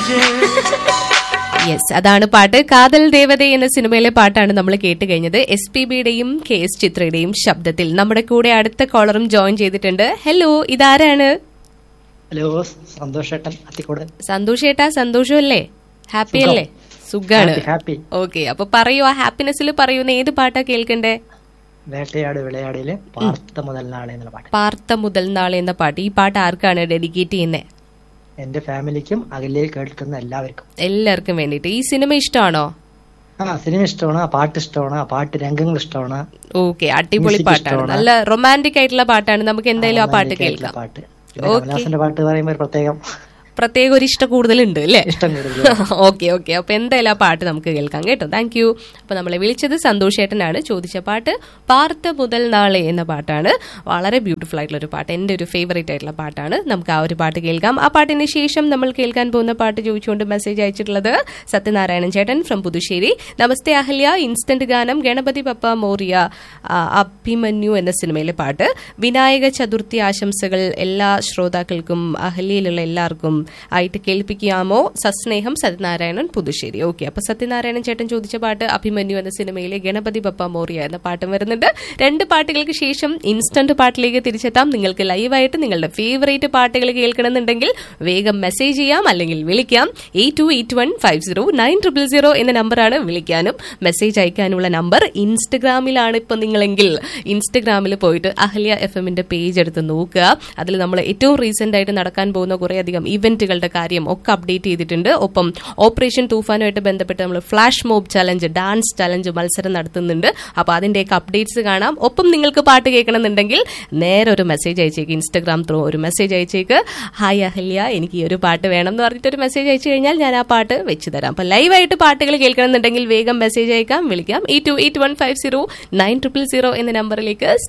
Yes അതാണ് പാട്ട് കാതൽ ദേവത എന്ന സിനിമയിലെ പാട്ടാണ് നമ്മൾ കേട്ട് കഴിഞ്ഞത് എസ് പി ബിയുടെയും കെ എസ് ചിത്രയുടെയും ശബ്ദത്തിൽ നമ്മുടെ കൂടെ അടുത്ത കോളറും ജോയിൻ ചെയ്തിട്ടുണ്ട് ഹലോ ഇതാരാണ് ഹലോ സന്തോഷേട്ടൻ അത്തിക്കോട് സന്തോഷ് ഏട്ടാ സന്തോഷമല്ലേ ഹാപ്പി സുഖം. അല്ലേ സുഖാണ് ഹാപ്പി, ഹാപ്പി ഓക്കെ അപ്പൊ പറയൂ ആ ഹാപ്പിനെസ്സിൽ പറയുന്ന ഏത് പാട്ടാ കേൾക്കണ്ടേ വേട്ടയാട് വിളയാടിയിലെ പാർത്ത മുതൽ നാളെ എന്നുള്ള പാട്ട് പാർത്ത മുതൽ നാളെ എന്ന പാട്ട് ഈ പാട്ട് ആർക്കാണ് ഡെഡിക്കേറ്റ് ചെയ്യുന്നത് എന്റെ ഫാമിലിക്കും അകലെ കേൾക്കുന്ന എല്ലാവർക്കും എല്ലാവർക്കും വേണ്ടിയിട്ട് ഈ സിനിമ ഇഷ്ടമാണോ ആ സിനിമ ഇഷ്ടമാണ് ആ പാട്ട് ഇഷ്ടമാണ് ആ പാട്ട് രംഗങ്ങൾ ഇഷ്ടമാണ് ഓക്കെ അടിപൊളി Music പാട്ടാണ് ഇഷ്ടമാണ്. നല്ല റൊമാൻറ്റിക് ആയിട്ടുള്ള പാട്ടാണ് നമുക്ക് എന്തായാലും ആ പാട്ട് romantic ആയിട്ടുള്ള കേൾക്കാം പാട്ട് പിന്നെ കമലഹാസന്റെ പാട്ട് പറയുമ്പോൾ ഒരു പ്രത്യേകം പ്രത്യേക ഒരു ഇഷ്ട കൂടുതലുണ്ട് അല്ലേ ഇഷ്ടം കൂടുതൽ ഓക്കെ ഓക്കെ അപ്പൊ എന്തായാലും ആ പാട്ട് നമുക്ക് കേൾക്കാം കേട്ടോ താങ്ക് യു അപ്പൊ നമ്മളെ വിളിച്ചത് സന്തോഷ് ഏട്ടനാണ് ചോദിച്ച പാട്ട് പാർത്ത മുതൽ നാളെ എന്ന പാട്ടാണ് വളരെ ബ്യൂട്ടിഫുൾ ആയിട്ടുള്ള ഒരു പാട്ട് എന്റെ ഒരു ഫേവറേറ്റ് ആയിട്ടുള്ള പാട്ടാണ് നമുക്ക് ആ ഒരു പാട്ട് കേൾക്കാം ആ പാട്ടിന് ശേഷം നമ്മൾ കേൾക്കാൻ പോകുന്ന പാട്ട് ചോദിച്ചുകൊണ്ട് മെസ്സേജ് അയച്ചിട്ടുള്ളത് സത്യനാരായണൻ ചേട്ടൻ ഫ്രം പുതുശ്ശേരി നമസ്തേ അഹല്യ ഇൻസ്റ്റന്റ് ഗാനം ഗണപതി പപ്പ മോറിയ ആ, അഭിമന്യു എന്ന സിനിമയിലെ പാട്ട് വിനായക ചതുർത്ഥി ആശംസകൾ എല്ലാ ശ്രോതാക്കൾക്കും അഹല്യയിലുള്ള എല്ലാവർക്കും ആയിട്ട് കേൾപ്പിക്കാമോ സസ്നേഹം സത്യനാരായണൻ പുതുശ്ശേരി ഓക്കെ അപ്പൊ സത്യനാരായണൻ ചേട്ടൻ ചോദിച്ച പാട്ട് അഭിമന്യു എന്ന സിനിമയിലെ ഗണപതി പപ്പ മോറിയ എന്ന പാട്ടും വരുന്നുണ്ട് രണ്ട് പാട്ടുകൾക്ക് ശേഷം ഇൻസ്റ്റന്റ് പാട്ടിലേക്ക് തിരിച്ചെത്താം നിങ്ങൾക്ക് ലൈവായിട്ട് നിങ്ങളുടെ ഫേവറേറ്റ് പാട്ടുകൾ കേൾക്കണമെന്നുണ്ടെങ്കിൽ വേഗം മെസ്സേജ് ചെയ്യാം അല്ലെങ്കിൽ വിളിക്കാം eight two eight one five zero nine triple zero എന്ന നമ്പറാണ് വിളിക്കാനും മെസ്സേജ് അയക്കാനുള്ള നമ്പർ ഇൻസ്റ്റഗ്രാമിലാണ് ഇപ്പൊ നിങ്ങളെങ്കിൽ ഇൻസ്റ്റഗ്രാമിൽ പോയിട്ട് അഹല്യ എഫ് എമ്മിന്റെ പേജ് എടുത്ത് നോക്കുക അതിൽ നമ്മൾ ഏറ്റവും റീസെന്റ് ആയിട്ട് നടക്കാൻ പോകുന്ന കുറേ അധികം ഇവന്റുകളുടെ കാര്യം ഒക്കെ അപ്ഡേറ്റ് ചെയ്തിട്ടുണ്ട് ഒപ്പം ഓപ്പറേഷൻ തൂഫാനുമായിട്ട് ബന്ധപ്പെട്ട് നമ്മൾ flash mob challenge dance challenge മത്സരം നടത്തുന്നുണ്ട് അപ്പൊ അതിന്റെയൊക്കെ അപ്ഡേറ്റ്സ് കാണാം ഒപ്പം നിങ്ങൾക്ക് പാട്ട് കേൾക്കണമെന്നുണ്ടെങ്കിൽ നേരെ ഒരു മെസ്സേജ് അയച്ചേക്ക് ഇൻസ്റ്റഗ്രാം ത്രൂ ഒരു മെസ്സേജ് അയച്ചേക്ക് ഹായ് അഹല്യ എനിക്ക് ഈ ഒരു പാട്ട് വേണം എന്ന് പറഞ്ഞിട്ട് ഒരു മെസ്സേജ് അയച്ചു കഴിഞ്ഞാൽ ഞാൻ ആ പാട്ട് വെച്ച് തരാം അപ്പൊ ലൈവായിട്ട് പാട്ടുകൾ കേൾക്കണമെന്നുണ്ടെങ്കിൽ വേഗം മെസ്സേജ് അയക്കാം വിളിക്കാം ഈ two eight one five zero nine triple zero എന്ന നമ്പറിലേക്ക്